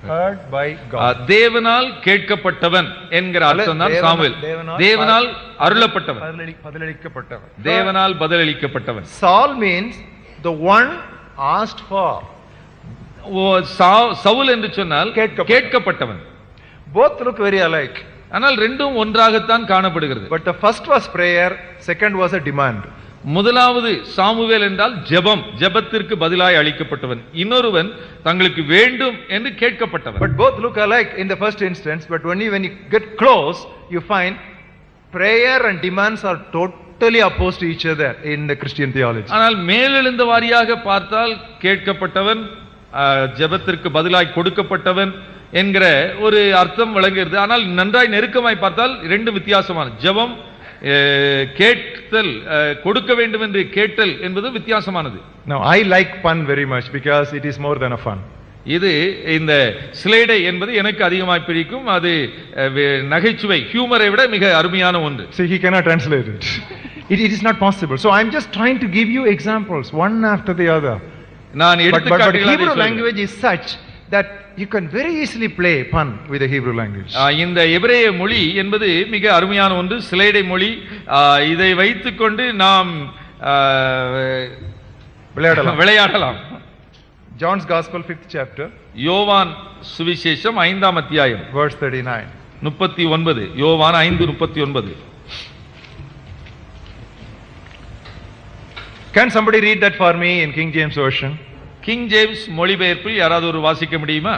heard by ah, God. தேவனால் கேட்கப்பட்டவன் என்கிற அர்த்தம் தான் தேவனா- சாமுவேல் தேவனால் தேவனால் அருளப்பட்டவன் பதிலளி- பதிலளிக்கப்பட்டவன். தேவனால் பதிலளிக்கப்பட்டவன் Saul means the one asked for. ஓ, சா- சவுல் என்று சொன்னால் கேட்கப்பட்டவன். கேட்கப்பட்டவன் Both look very alike. ஆனால் ரெண்டும் ஒன்றாகத்தான் காணப்படுகிறது But the first was prayer, second was a demand. முதலாவது சாமுவேல் என்றால் ஜெபம் ஜெபத்திற்கு பதிலாய் அளிக்கப்பட்டவன் இன்னொருவன் தங்களுக்கு வேண்டும் என்று கேட்கப்பட்டவன் But both look alike in the first instance, but only when you get close, you find prayer and demands are totally opposed to each other in the Christian theology. ஆனால் மேலெழுந்த வாரியாக பார்த்தால் கேட்கப்பட்டவன் ஆ, ஜெபத்திற்கு பதிலாய் கொடுக்கப்பட்டவன் என்கிற ஒரு அர்த்தம் விளங்குகிறது ஆனால் நன்றாய் நெருக்கமாய் பார்த்தால் ரெண்டு வித்தியாசமான ஜெபம் அ, கேட்டல் அ, கொடுக்க வேண்டும் என்று கேட்டல் என்பது வித்தியாசமானது Now, I like fun very much because it is more than a fun. இது இந்த ஸ்லேடை என்பது எனக்கு அதிகமாய் பிடிக்கும் அது அ, வே- நகைச்சுவை ஹியூமரை விட மிக அருமையான ஒன்று See, he cannot translate it. it. It is not possible. So, I'm just trying to give you examples, one after the other. நான் But, but, but எடுத்துக்காட்டுகளாக Hebrew சொல்கிறேன். language is such that you can very easily play fun with the Hebrew language. ஆ, இந்த எபிரேய மொழி என்பது மிக அருமையான ஒன்று சிலேடை மொழி ஆ, இதை வைத்துக்கொண்டு நாம் ஆ, விளையாடலாம். விளையாடலாம் John's Gospel, fifth chapter, யோவான் சுவிசேஷம் ஐந்தாம் அத்தியாயம் verse 39. முப்பத்தி ஒன்பது யோவான் ஐந்து முப்பத்தி ஒன்பது Can somebody read that for me in King James Version? King James மொழிபெயர்ப்பில் யாராவது ஒரு வாசிக்க முடியுமா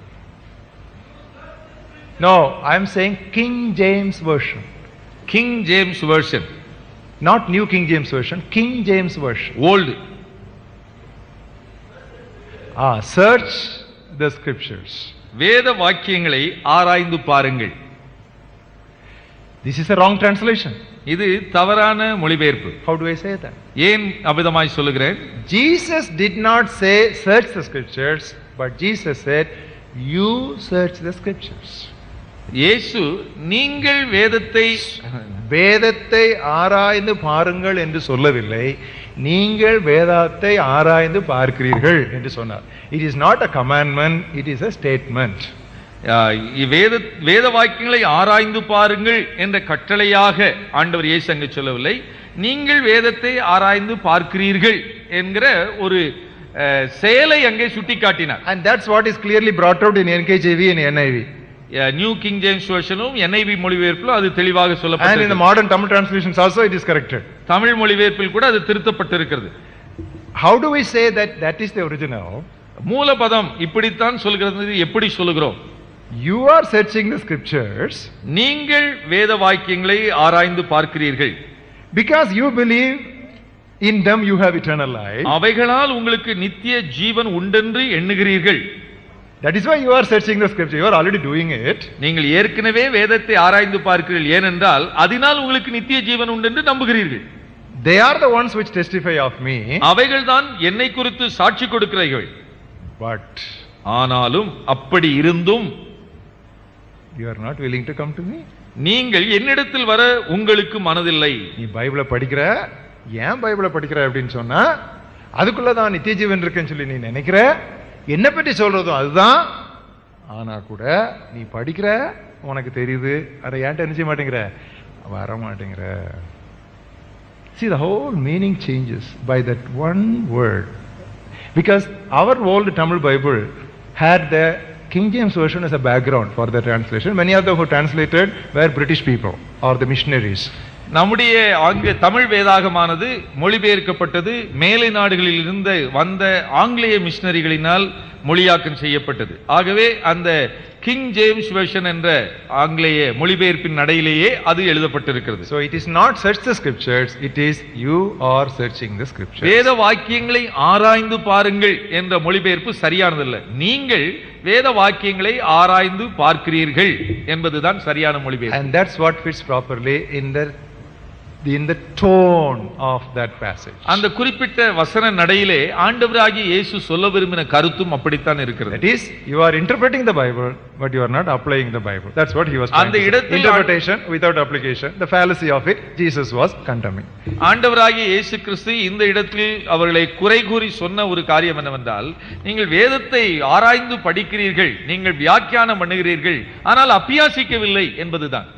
No, I'm saying King James Version. King James version Not New King James Version, King James Version. Old Ah, search the scriptures. வேத வாக்கியங்களை ஆராய்ந்து பாருங்கள் This is a wrong translation. இது தவறான மொழிபெயர்ப்பு How do I say that? ஏன் அபிதமாய் சொல்லுகிறேன் Jesus did not say search the scriptures, but Jesus said, You search the scriptures. இயேசு நீங்கள் வேதத்தை வேதத்தை ஆராய்ந்து பாருங்கள் என்று சொல்லவில்லை நீங்கள் வேதத்தை ஆராய்ந்து பார்க்கிறீர்கள் என்று சொன்னார் it is not a commandment it is a statement ஆஹ், வேத வேத வாக்கியங்களை ஆராய்ந்து பாருங்கள் என்ற கட்டளையாக ஆண்டவர் இயேசு அங்கு சொல்லவில்லை நீங்கள் வேதத்தை ஆராய்ந்து பார்க்கிறீர்கள் என்கிற ஒரு அஹ், செயலை அங்கே சுட்டிக்காட்டினார் and that's what is clearly brought out in NKJV and NIV new King James வெர்ஷனும் என்ஐவி மொழிபெயர்ப்பிலும் அது தெளிவாக and in the சொல்லப்பட்டது modern Tamil translations also it is corrected Tamil மொழிபெயர்ப்பில் கூட அது திருத்தப்பட்டிருக்கிறது how do we say that that is the original மூலபதம் இப்படித்தான் சொல்கிறது எப்படி சொல்லுகிறோம் you are searching the scriptures நீங்கள் வேத வாக்கியங்களை ஆராய்ந்து பார்க்கிறீர்கள் because you believe in them you have eternal life அவைகளால் உங்களுக்கு நித்திய ஜீவன் உண்டென்று எண்ணுகிறீர்கள் that is why you are searching the scripture you are already doing it நீங்கள் ஏற்கனவே வேதத்தை ஆராய்ந்து பார்க்கிறீர்கள் ஏனென்றால் அதனால் உங்களுக்கு நித்திய ஜீவன் உண்டென்று நம்புகிறீர்கள் they are the ones which testify of me அவைகள்தான் என்னை குறித்து சாட்சி கொடுக்கிறீர்கள் but ஆனாலும் அப்படி இருந்தும் you are not willing to come to me நீங்கள் என்னிடத்தில் வர உங்களுக்கு மனதில்லை நீ பைபிளை படிக்கிற ஏன் பைபிளை படிக்கிற அப்படின்னு சொன்னா அதுக்குள்ள தான் நித்திய ஜீவன் இருக்குன்னு சொல்லி நீ நினைக்கிற என்ன பற்றி சொல்றதும் அதுதான் ஆனா கூட நீ படிக்கிற உனக்கு தெரியுது அதை ஏன்ட்ட என்ன செய்ய மாட்டேங்கிற வர மாட்டேங்கிற See, the whole meaning changes by that one word. Because our old Tamil Bible had the King James Version as a background for the translation. Many of them who translated were British people or the missionaries. நம்முடைய ஆங்க தமிழ் வேதாகமானது மொழிபெயர்க்கப்பட்டது மேலை நாடுகளில் இருந்து வந்த ஆங்கிலேய மிஷனரிகளினால் மொழியாக்கம் செய்யப்பட்டது ஆகவே அந்த கிங் ஜேம்ஸ் வெர்ஷன் என்ற ஆங்கிலேய மொழிபெயர்ப்பின் நடையிலேயே அது எழுதப்பட்டிருக்கிறது So it is not search the scriptures, it is you are searching the scriptures. வேத வாக்கியங்களை ஆராய்ந்து பாருங்கள் என்ற மொழிபெயர்ப்பு சரியானதல்ல நீங்கள் வேத வாக்கியங்களை ஆராய்ந்து பார்க்கிறீர்கள் என்பதுதான் சரியான மொழிபெயர்ப்பு And that's what fits properly in the in the tone of that passage. அந்த குறிப்பிட்ட வசன நடையிலே ஆண்டவராகிய இயேசு சொல்ல விரும்பின கருத்தும் அப்படித்தான் இருக்கிறது That is, you are interpreting the Bible, but you are not applying the Bible. That's what he was trying அந்த to say. இடத்தில் Interpretation without application, the fallacy of it, Jesus was condemning. ஆண்டவராகிய இயேசு கிறிஸ்து இந்த இடத்தில் அவர்களை குறை கூறி சொன்ன ஒரு காரியம் என்னவென்றால் நீங்கள் வேதத்தை ஆராய்ந்து படிக்கிறீர்கள் நீங்கள் வியாக்கியானம் பண்ணுகிறீர்கள் ஆனால் அப்பியாசிக்கவில்லை என்பதுதான்